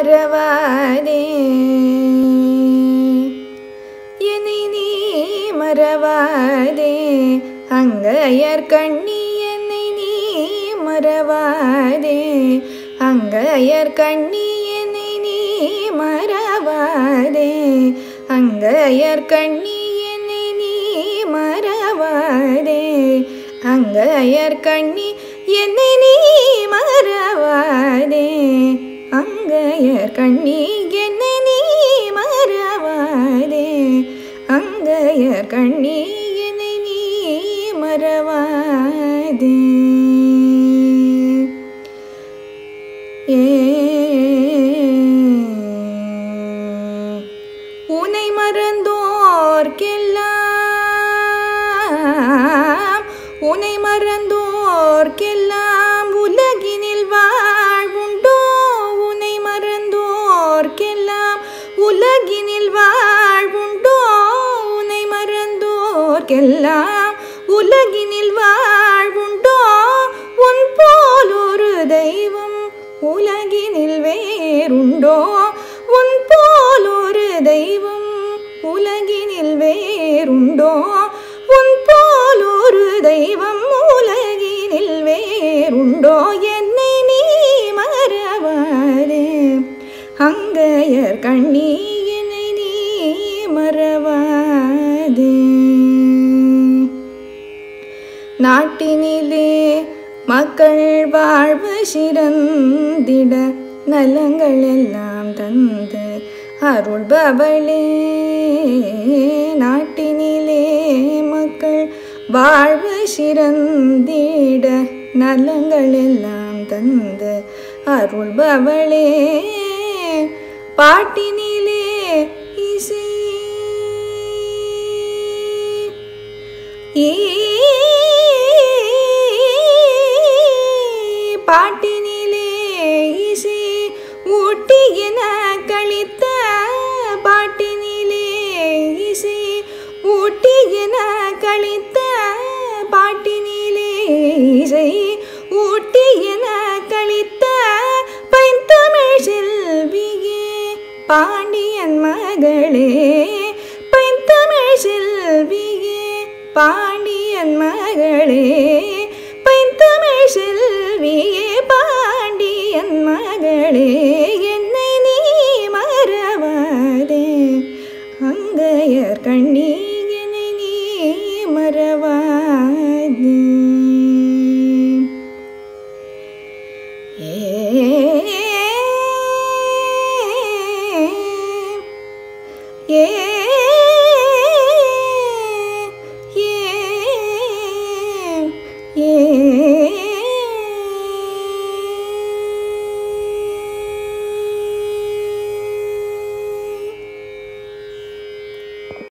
மறவாதே என்னை நீ மறவாதே அங்கையர் கண்ணி என்னை நீ மறவாதே அங்கையர் கண்ணி என்னை நீ மறவாதே அங்கையர் கண்ணி என்னை நீ மறவாதே அங்கையர் கண்ணி என்னை நீ மறவாதே அங்கையர் கண்ணி என்னை நீ மறவாதே அங்கையர் கண்ணி என்னை நீ மறவாதே ஏ உனை மறந்தோர்க்கெல்லாம் உனை மறந்தோர்க்கெல்லாம் உலகினில் வாழ்வுண்டோ உனை மறந்தோர்க்கெல்லாம் உலகினில் வாழ்வுண்டோ உனை மறந்தோர்க்கெல்லாம் உலகினில் வாழ்வுண்டோ உன் போல் ஒரு தெய்வம் உலகினில் வேறுண்டோ உன் போல் ஒரு தெய்வம் உலகினில் வேறுண்டோ உன் போல் ஒரு தெய்வம் உலகினில் வேறுண்டோ என்னை நீ மறவாதே அங்கையர் கண்ணி என்னை நீ மறவாதே நாட்டினிலே மக்கள் வாழ்வு சிறந்திட நலங்கள் எல்லாம் தந்து அருள்பவளே நாட்டினிலே மக்கள் வாழ்வு சிறந்திட நலங்கள் எல்லாம் தந்து அருள்பவளே பாட்டினிலே இசை பாட்டினிலே இசை ஊட்டி என கழித்த பாட்டினிலே இசை ஊட்டி என கழித்த பாட்டினிலே இசை ஊட்டி என கழித்த பைந்தமிழ் செல்வியே பாண்டியன் மகளே பைந்தமிழ் செல்வியே பாண்டியன் மகளே பைந்தமிழ் செல்வியே பாண்டியன் மகளே என்னை நீ மறவாதே அங்கையர் கண்ணி என்னை நீ மறவாதே ஏ ஏ